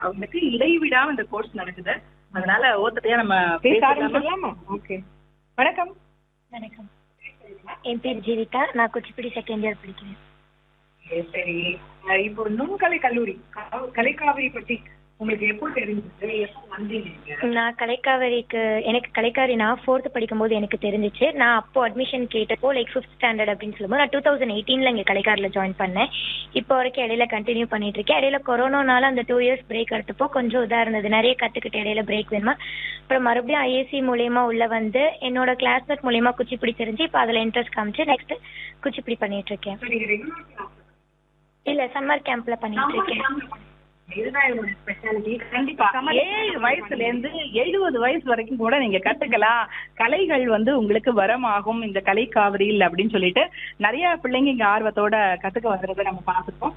அவங்களுக்கு இடைவிடாம இந்த கோர்ஸ் நடக்குது அதனால ஓத்தத்தையா நம்ம பேச பேசலாமா? ஆரம்பிச்சிடலாமா ஓகே வணக்கம் வணக்கம் என் பேர் ஜீவிகா நான் குச்சிப்பிடி செகண்ட் இயர் படிக்கிறேன் சரி, சரி அஹ் இப்போ நுண்கலை கல்லூரி கா- கலைக்காவிரி பத்தி உங்களுக்கு எப்போ தெரிஞ்சது எப்போ வந்தீங்க நீங்க? நான் கலைக்காவிரிக்கு எனக்கு கலைக்காரி நான் ஃபோர்த்து படிக்கும்போது எனக்கு தெரிஞ்சிச்சு நான் அப்போ அட்மிஷன் கேட்டப்போ லைக் ஃபிஃப்த் ஸ்டாண்டர்ட் அப்படின்னு சொல்லும்போது நான் டூ தௌசண்ட் எயிட்டீனில் இங்கே கலைக்காரில் ஜாயின் பண்ணேன் இப்போ வரைக்கும் இடையில கண்டினியூ பண்ணிட்டு இருக்கேன் இடையில கொரோனானால அந்த டூ இயர்ஸ் பிரேக் எடுத்தப்போ கொஞ்சம் இதாக இருந்தது நிறைய கற்றுக்கிட்டு இடையில பிரேக் வேணுமா அப்புறம் மறுபடியும் ஐஏசி மூலியமா உள்ள வந்து என்னோட கிளாஸ்மேட் மூலியமா குச்சிப்பிடி தெரிஞ்சு இப்போ அதில் இன்ட்ரெஸ்ட் காமிச்சு நெக்ஸ்ட் குச்சிப்பிடி பண்ணிட்டு இருக்கேன் So, நீங்க ரெகுலர் கிளாஸ் இல்லை சம்மர் கேம்ப்ல பண்ணிட்டு இருக்கேன் இதுதான் என்னோட ஸ்பெஷாலிட்டி கண்டிப்பா ஏழு வயசுல இருந்து எழுபது வயசு வரைக்கும் கூட நீங்க கத்துக்கலாம் கலைகள் வந்து உங்களுக்கு வரமாகும் இந்த கலை காவிரியில் அப்படின்னு சொல்லிட்டு நிறைய பிள்ளைங்க இங்க ஆர்வத்தோட கத்துக்க வர்றதை நம்ம பார்த்துருக்கோம்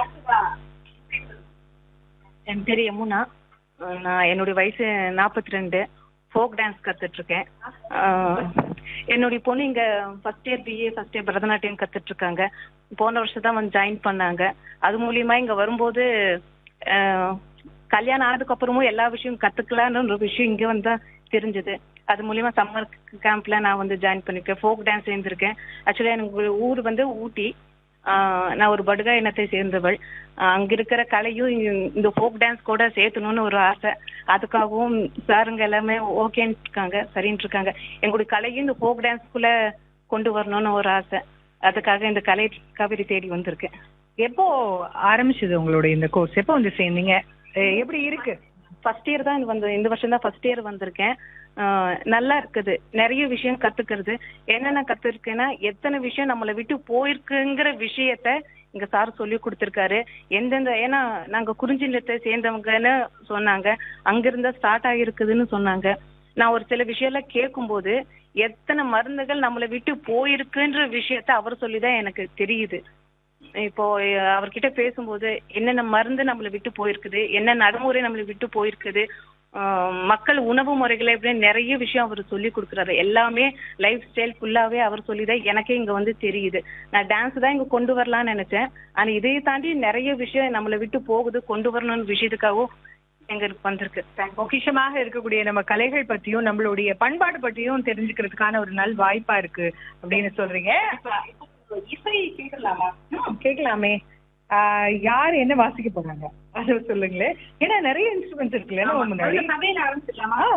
என் பேர் யமுனா அஹ் நான் என்னுடைய வயசு நாற்பத்தி ரெண்டு ஃபோக் டான்ஸ் கத்துட்டு இருக்கேன் அஹ் என்னுடைய பொண்ணு இங்க first year BA first year Bharatanatyam கத்துட்டு இருக்காங்க போன வருஷம் தான் வந்து ஜாயின் பண்ணாங்க அது மூலியமா இங்க வரும்போது அஹ் கல்யாணம் ஆனதுக்கு அப்புறமும் எல்லா விஷயம் கத்துக்கலாம்னு ஒரு விஷயம் இங்க வந்து தான் தெரிஞ்சது அது மூலியமா சம்மர் கேம்ப்ல நான் வந்து ஜாயின் பண்ணிருக்கேன் ஃபோக் டான்ஸ் சேர்ந்திருக்கேன் ஆக்சுவலா எனக்கு ஊர் வந்து ஊட்டி ஆஹ் நான் ஒரு படுகா இனத்தை சேர்ந்தவள் ஆஹ் அங்க இருக்கிற கலையும் இ- இந்த ஃபோக் டான்ஸ் கூட சேர்த்தணும்னு ஒரு ஆசை அதுக்காகவும் சாருங்க எல்லாமே ஓகேன்னு இருக்காங்க சரின்னு இருக்காங்க எங்களுடைய கலையும் இந்த ஃபோக் டான்ஸ்குள்ள கொண்டு வரணும்னு ஒரு ஆசை அதுக்காக இந்த கலை காவிரி தேடி வந்திருக்கேன் எப்போ ஆரம்பிச்சது உங்களோட இந்த கோர்ஸ் எப்போ வந்து சேர்ந்தீங்க அஹ் எப்படி இருக்கு ஃபர்ஸ்ட் இயர் தான் இது வந்து இந்த வருஷம் தான் ஃபர்ஸ்ட் இயர் வந்திருக்கேன் ஆஹ் நல்லா இருக்குது நிறைய விஷயம் கத்துக்கிறது என்னென்ன கத்துருக்கேன்னா எத்தனை விஷயம் நம்மளை விட்டு போயிருக்குங்கிற விஷயத்த இங்க சார் சொல்லி கொடுத்திருக்காரு எந்தெந்த ஏன்னா நாங்க குறிஞ்சிலத்தை சேர்ந்தவங்கன்னு சொன்னாங்க அங்கிருந்தா ஸ்டார்ட் ஆகிருக்குதுன்னு சொன்னாங்க நான் ஒரு சில விஷயம்லாம் கேட்கும்போது எத்தனை மருந்துகள் நம்மளை விட்டு போயிருக்குன்ற விஷயத்த அவர் சொல்லிதான் எனக்கு தெரியுது இப்போ அஹ், அவர்கிட்ட பேசும்போது என்னென்ன மருந்து நம்மளை விட்டு போயிருக்குது என்ன நடைமுறை நம்மளை விட்டு போயிருக்குது ஆஹ், மக்கள் உணவு முறைகளை எப்படி நிறைய விஷயம் அவர் சொல்லி கொடுக்குறாரு எல்லாமே லைஃப் ஸ்டைல் ஃபுல்லாவே அவர் சொல்லிதான் எனக்கே இங்க வந்து தெரியுது நான் டான்ஸ் தான் இங்க கொண்டு வரலாம்னு நினைச்சேன் ஆனா இதையை தாண்டி நிறைய விஷயம் நம்மளை விட்டு போகுது கொண்டு வரணும்னு விஷயத்துக்காகவும் எங்க வந்திருக்கு பொக்கிஷமாக இருக்கக்கூடிய நம்ம கலைகள் பத்தியும் நம்மளுடைய பண்பாடு பத்தியும் தெரிஞ்சுக்கிறதுக்கான ஒரு நல் வாய்ப்பா இருக்கு அப்படின்னு சொல்றீங்க இசை கேட்கலாமா ம், கேட்கலாமே ஆஹ் யார் என்ன வாசிக்க போறாங்க அதை சொல்லுங்களேன் ஏன்னா நிறைய இன்ஸ்ட்ருமெண்ட்ஸ் இருக்குல்ல நம்ம முன்னாடி சபையில ஆரம்பிச்சிடலாமா ஆ,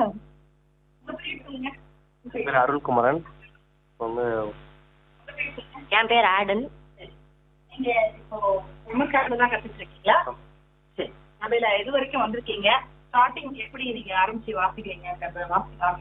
என் பேர் அருள்குமரன் வந்து என் பேர் ஆடன் நீங்க இப்போ நமக்காக தான் கத்துட்டு இருக்கீங்களா சரி சபையில எது வரைக்கும் வந்திருக்கீங்க ஸ்டார்டிங் எப்படி நீங்க ஆரம்பிச்சு வாசிக்கிறீங்க வாசிக்கலாம்